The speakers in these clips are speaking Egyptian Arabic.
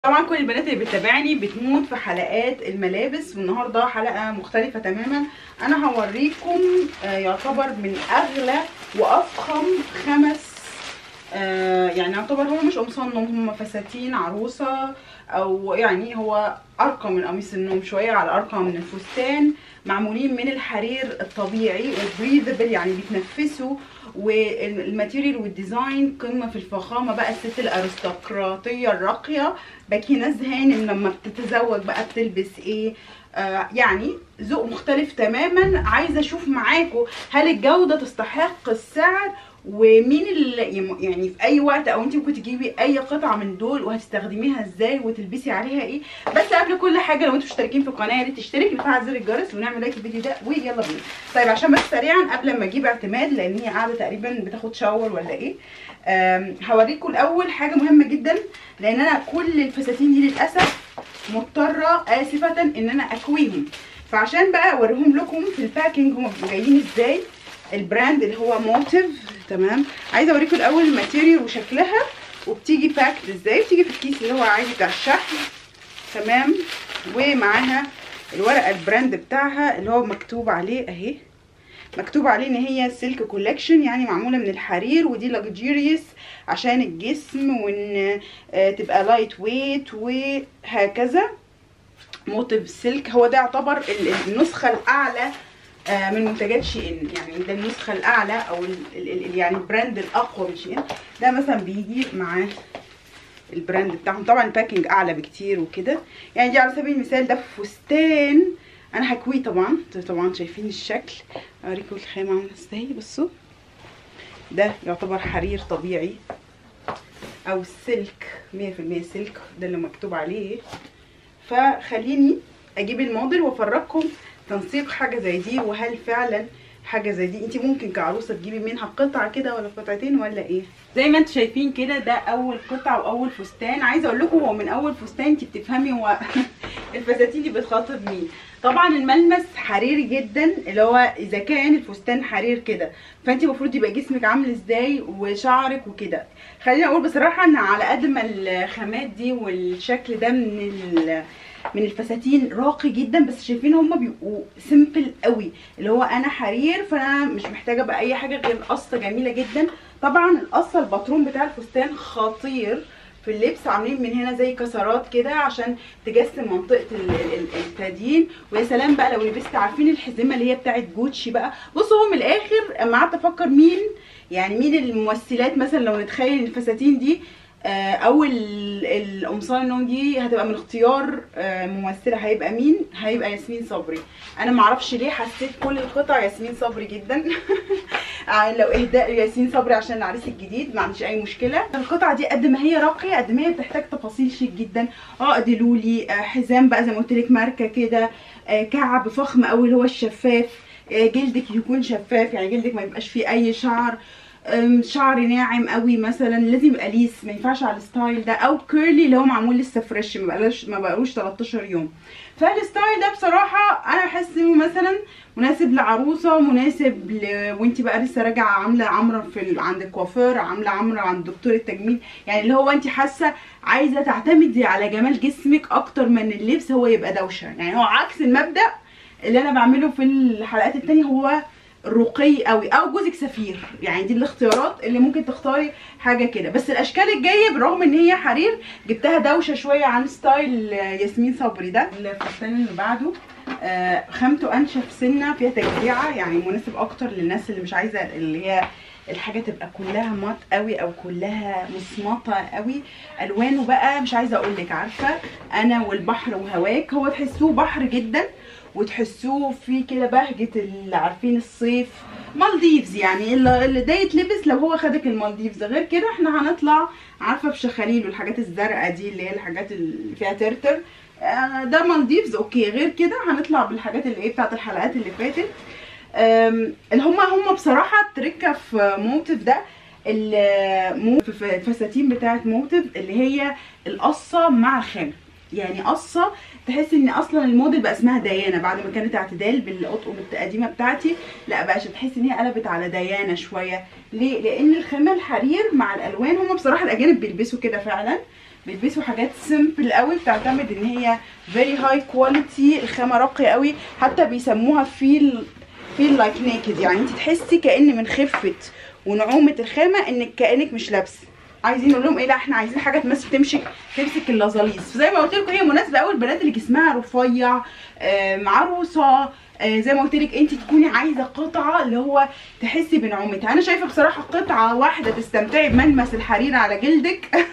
طبعا كل البنات اللي بتتابعني بتموت في حلقات الملابس والنهارده حلقه مختلفه تماما انا هوريكم آه، يعتبر من اغلى وافخم خمس آه، يعني يعتبر هو مش قمصان نوم هم فساتين عروسه او يعني هو ارقى من قميص النوم شويه على ارقى من الفستان معمولين من الحرير الطبيعي وبريذبل يعني بيتنفسوا والماتيريال والديزاين قمه في الفخامه بقى الست الارستقراطيه الراقيه باكينه هانم لما بتتزوج بقى بتلبس ايه آه يعني ذوق مختلف تماما عايزه اشوف معاكم هل الجوده تستحق السعر ومين اللي يعني في اي وقت او انت ممكن تجيبي اي قطعه من دول وهتستخدميها ازاي وتلبسي عليها ايه بس قبل كل حاجه لو انتوا مشتركين في القناه يا ريت تشترك نفعل زر الجرس ونعمل لايك الفيديو ده ويلا بينا طيب عشان بس سريعا قبل ما اجيب اعتماد لان هي قاعده تقريبا بتاخد شاور ولا ايه آم، هوريكم الاول حاجه مهمه جدا لان انا كل الفساتين دي للاسف مضطره اسفه ان انا اكويهم فعشان بقى اوريهم لكم في الباكينج هم بيبقوا جايين ازاي البراند اللي هو موتيف تمام عايزه اوريكم الاول الماتيريال وشكلها وبتيجي باكد ازاي بتيجي في الكيس اللي هو عادي بتاع الشحن تمام ومعاها الورقه البراند بتاعها اللي هو مكتوب عليه اهي مكتوب عليه ان هي سلك كولكشن يعني معموله من الحرير ودي لاكجيريوس عشان الجسم وان آه، تبقى لايت ويت وهكذا موتيف سلك هو ده يعتبر ال- النسخه الاعلى آه، من منتجات شي ان يعني ده النسخه الاعلى او ال ال ال يعني البراند الاقوى من شي ان ده مثلا بيجي معاه البراند بتاعهم طبعا الباكينج اعلى بكتير وكده يعني دي على سبيل المثال ده فستان انا هكويه طبعا انتوا طبعا شايفين الشكل اوريكم الخامه عامله ازاي بصوا ده يعتبر حرير طبيعي او سلك 100% سلك ده اللي مكتوب عليه فخليني اجيب الموديل وافرجكم تنسيق حاجه زي دي وهل فعلا حاجه زي دي انت ممكن كعروسه تجيبي منها قطعه كده ولا قطعتين ولا ايه زي ما انتم شايفين كده ده اول قطعه واول فستان عايزه اقول لكم هو من اول فستان انت بتفهمي هو الفساتين دي بتخاطب مين طبعا الملمس حريري جدا اللي هو اذا كان الفستان حرير كده فانت المفروض يبقى جسمك عامل ازاي وشعرك وكده خليني اقول بصراحه ان على قد ما الخامات دي والشكل ده من ال من الفساتين راقي جدا بس شايفين هما بيبقوا سيمبل قوي اللي هو انا حرير فانا مش محتاجه بقى اي حاجه غير قصه جميله جدا طبعا القصه الباترون بتاع الفستان خطير في اللبس عاملين من هنا زي كسرات كده عشان تجسم منطقه ال- ال- ال- التدين ويا سلام بقى لو لبست عارفين الحزمه اللي هي بتاعت جوتشي بقى بصوا هو من الاخر اما قعدت افكر مين يعني مين الممثلات مثلا لو نتخيل الفساتين دي آه، او ال- القمصان النوم دي هتبقى من اختيار آه، ممثله هيبقى مين هيبقى ياسمين صبري انا معرفش ليه حسيت كل القطع ياسمين صبري جدا آه، لو اهداء ياسمين صبري عشان العريس الجديد ما عنديش اي مشكله القطعه دي قد ما هي راقيه قد ما هي بتحتاج تفاصيل شيك جدا عقد لولي آه، حزام بقى زي ما قلت لك ماركه كده آه، كعب فخم قوي اللي هو الشفاف آه، جلدك يكون شفاف يعني جلدك ما يبقاش فيه اي شعر أم، شعر ناعم قوي مثلا لازم يبقى ليس ما ينفعش على الستايل ده او كيرلي اللي هو معمول لسه فريش ما بقالوش ما بقالوش 13 يوم فالستايل ده بصراحه انا بحس انه مثلا مناسب لعروسه مناسب ل... وانت بقى لسه راجعه عامله عمره في ال... عند الكوافير عامله عمره عند دكتور التجميل يعني اللي هو انت حاسه عايزه تعتمدي على جمال جسمك اكتر من اللبس هو يبقى دوشه يعني هو عكس المبدا اللي انا بعمله في الحلقات التانية هو رقي قوي او جوزك سفير يعني دي الاختيارات اللي ممكن تختاري حاجه كده بس الاشكال الجايه بالرغم ان هي حرير جبتها دوشه شويه عن ستايل ياسمين صبري ده الفستان اللي بعده آه، خامته انشف سنه فيها تجزيعه يعني مناسب اكتر للناس اللي مش عايزه اللي هي الحاجه تبقى كلها مات قوي او كلها مصمطه قوي الوانه بقى مش عايزه اقول لك عارفه انا والبحر وهواك هو تحسوه بحر جدا وتحسوه فيه كده بهجه اللي عارفين الصيف مالديفز يعني اللي اللي ده يتلبس لو هو خدك المالديفز غير كده احنا هنطلع عارفه بشخاليل والحاجات الزرقاء دي اللي هي الحاجات اللي فيها ترتر آه، ده مالديفز اوكي غير كده هنطلع بالحاجات اللي ايه بتاعت الحلقات اللي فاتت آم، اللي هم هم بصراحه التركه في موتيف ده المو- في في الفساتين بتاعت موتيف اللي هي القصه مع الخامه يعني قصه تحس ان اصلا الموديل بقى اسمها ديانه بعد ما كانت اعتدال بالاطقم القديمه بتاعتي لا بقى تحس ان هي قلبت على ديانه شويه ليه لان الخامه الحرير مع الالوان هم بصراحه الاجانب بيلبسوا كده فعلا بيلبسوا حاجات سيمبل قوي بتعتمد ان هي فيري هاي كواليتي الخامه راقيه قوي حتى بيسموها فيل فيل لايك نيكد يعني انت تحسي كان من خفه ونعومه الخامه انك كانك مش لابسه عايزين نقول لهم ايه لا احنا عايزين حاجه تمسك تمشي تمسك اللازاليس فزي ما قلت لكم هي مناسبه قوي البنات اللي جسمها رفيع آه عروسه آه زي ما قلت لك انت تكوني عايزه قطعه اللي هو تحسي بنعومتها انا شايفه بصراحه قطعه واحده تستمتعي بملمس الحرير على جلدك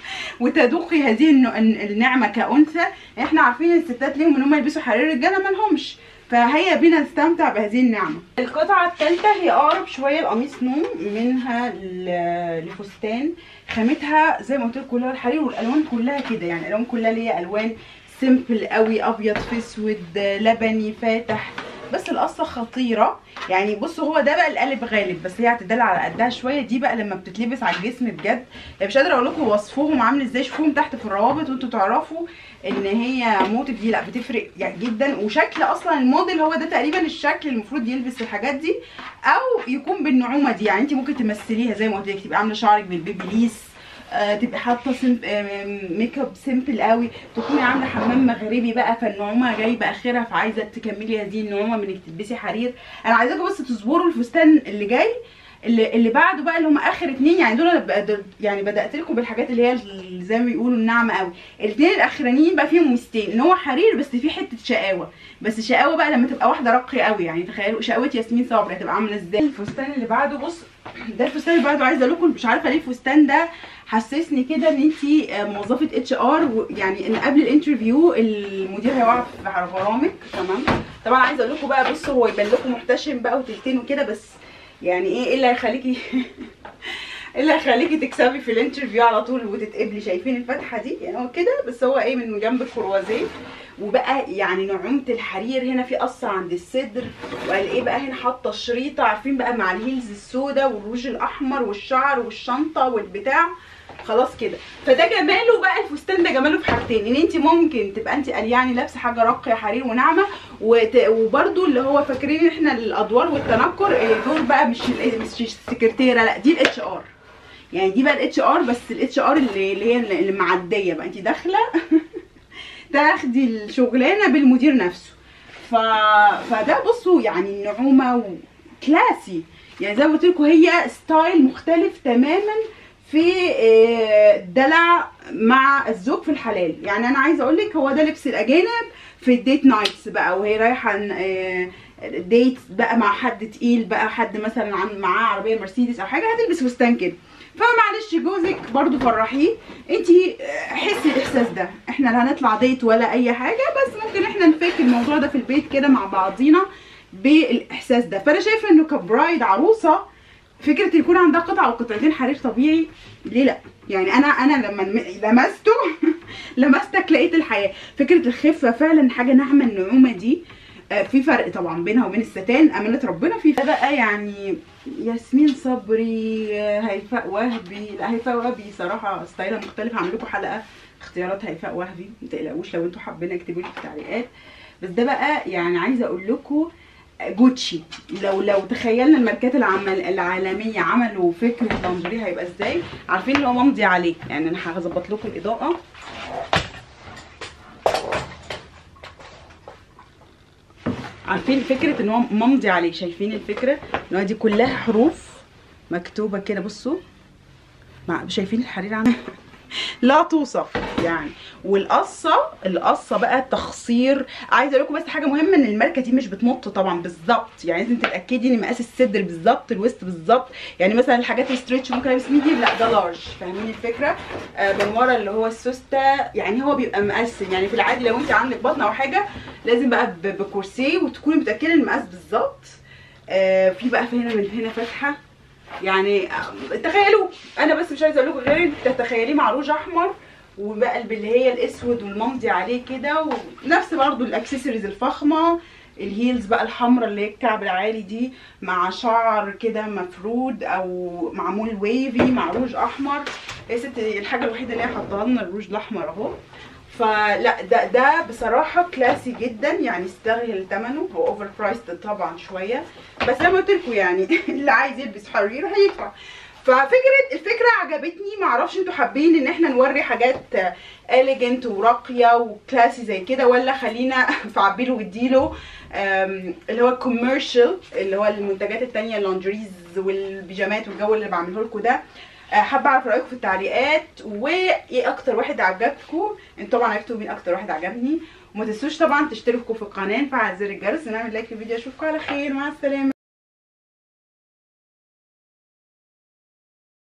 وتذوقي هذه النعمه كانثى احنا عارفين الستات ليهم ان هم يلبسوا حرير الرجاله ما لهمش فهيا بينا نستمتع بهذه النعمه القطعه الثالثه هي اقرب شويه لقميص نوم منها لفستان خامتها زي ما قلت لكم كلها الحرير والالوان كلها كده يعني الالوان كلها اللي هي الوان سيمبل قوي ابيض في اسود لبني فاتح بس القصه خطيره يعني بصوا هو ده بقى القالب غالب بس هي هتدل على قدها شويه دي بقى لما بتتلبس على الجسم بجد يعني مش قادره اقول لكم وصفهم عامل ازاي شوفوهم تحت في الروابط وانتوا تعرفوا ان هي موتيف دي لا بتفرق يعني جدا وشكل اصلا الموديل هو ده تقريبا الشكل المفروض يلبس الحاجات دي او يكون بالنعومه دي يعني انت ممكن تمثليها زي ما قلت لك تبقى عامله شعرك بالبيبي ليس آه تبقى حاطه سمب... آه ميك اب سيمبل قوي تكوني عامله حمام مغربي بقى فالنعومه جايبه اخرها فعايزه تكملي هذه النعومه من انك تلبسي حرير انا عايزاكم بس تصبروا الفستان اللي جاي اللي, اللي بعده بقى اللي هم اخر اتنين يعني دول يعني بدات لكم بالحاجات اللي هي زي ما بيقولوا الناعمه قوي الاثنين الاخرانيين بقى فيهم ميزتين ان هو حرير بس فيه حته شقاوه بس شقاوه بقى لما تبقى واحده راقيه قوي يعني تخيلوا شقاوه ياسمين صبري هتبقى عامله ازاي الفستان اللي بعده بص ده الفستان اللي بعده عايزه اقول لكم مش عارفه ليه الفستان ده حسسني كده ان انت موظفه اتش ار يعني ان قبل الانترفيو المدير هيقع في غرامك تمام طبعا عايزه اقول لكم بقى بصوا هو يبان لكم محتشم بقى وتلتين وكده بس يعني ايه ايه اللي هيخليكي ايه اللي هيخليكي تكسبي في الانترفيو على طول وتتقبلي شايفين الفتحه دي يعني هو كده بس هو ايه من جنب الكروازيه وبقى يعني نعومه الحرير هنا في قصه عند الصدر وقال ايه بقى هنا حاطه الشريطه عارفين بقى مع الهيلز السوداء والروج الاحمر والشعر والشنطه والبتاع خلاص كده فده جماله بقى الفستان ده جماله في حاجتين ان انت ممكن تبقى انت يعني لابسه حاجه راقيه حرير وناعمه وت... وبرده اللي هو فاكرين احنا الادوار والتنكر دول بقى مش مش السكرتيره لا دي الاتش ار يعني دي بقى الاتش ار بس الاتش ار اللي, اللي هي اللي معديه بقى انت داخله تاخدي الشغلانه بالمدير نفسه ف... فده بصوا يعني النعومه وكلاسي يعني زي ما قلت لكم هي ستايل مختلف تماما في دلع مع الزوج في الحلال يعني انا عايزه اقول لك هو ده لبس الاجانب في الديت نايتس بقى وهي رايحه ديت بقى مع حد تقيل بقى حد مثلا معاه عربيه مرسيدس او حاجه هتلبس فستان كده فمعلش جوزك برضو فرحيه انت حسي الاحساس ده احنا لا هنطلع ديت ولا اي حاجه بس ممكن احنا نفك الموضوع ده في البيت كده مع بعضينا بالاحساس ده فانا شايفه انه كبرايد عروسه فكره يكون عندها قطعه او قطعتين حرير طبيعي ليه لا يعني انا انا لما لمسته لمستك لقيت الحياه فكره الخفه فعلا حاجه ناعمه النعومه دي في فرق طبعا بينها وبين الستان امانه ربنا في بقى يعني ياسمين صبري هيفاء وهبي لا هيفاء وهبي صراحه ستايلها مختلف هعمل لكم حلقه اختيارات هيفاء وهبي ما تقلقوش لو انتوا حابين اكتبوا لي في التعليقات بس ده بقى يعني عايزه اقول لكم جوتشي لو لو تخيلنا الماركات العمل العالميه عملوا فكره لانجري هيبقى ازاي عارفين اللي هو ممضي عليه يعني انا هظبط لكم الاضاءه عارفين فكره ان هو ممضي عليه شايفين الفكره ان هو دي كلها حروف مكتوبه كده بصوا مع شايفين الحرير عامل لا توصف يعني والقصه القصه بقى التخصير عايزه اقول لكم بس حاجه مهمه ان الماركه دي مش بتمط طبعا بالظبط يعني لازم تتاكدي ان مقاس الصدر بالظبط الوسط بالظبط يعني مثلا الحاجات الستريتش ممكن البس ميديم لا ده لارج فاهمين الفكره آه من ورا اللي هو السوسته يعني هو بيبقى مقسم يعني في العادي لو انت عندك بطن او حاجه لازم بقى بكورسيه وتكوني متاكده المقاس بالظبط آه في بقى هنا من هنا فتحه يعني تخيلوا انا بس مش عايزه اقول لكم غير تتخيليه مع روج احمر وبقى اللي هي الاسود والممضي عليه كده ونفس برضو الاكسسوارز الفخمه الهيلز بقى الحمراء اللي هي الكعب العالي دي مع شعر كده مفرود او معمول ويفي مع روج احمر يا ستي الحاجه الوحيده اللي هي حاطاها لنا الروج الاحمر اهو فلا ده ده بصراحه كلاسي جدا يعني يستاهل ثمنه هو اوفر برايسد طبعا شويه بس زي ما قلت لكم يعني اللي عايز يلبس حرير هيدفع ففكره الفكره عجبتني معرفش انتوا حابين ان احنا نوري حاجات اليجنت وراقيه وكلاسي زي كده ولا خلينا في عبيله واديله آم، اللي هو الكوميرشال اللي هو المنتجات التانية اللونجريز والبيجامات والجو اللي بعمله لكم ده آه، حابه اعرف رايكم في التعليقات وايه اكتر واحد عجبكم انتوا طبعا عرفتوا مين اكتر واحد عجبني وما تنسوش طبعا تشتركوا في القناه نفعل زر الجرس ونعمل لايك للفيديو اشوفكم على خير مع السلامه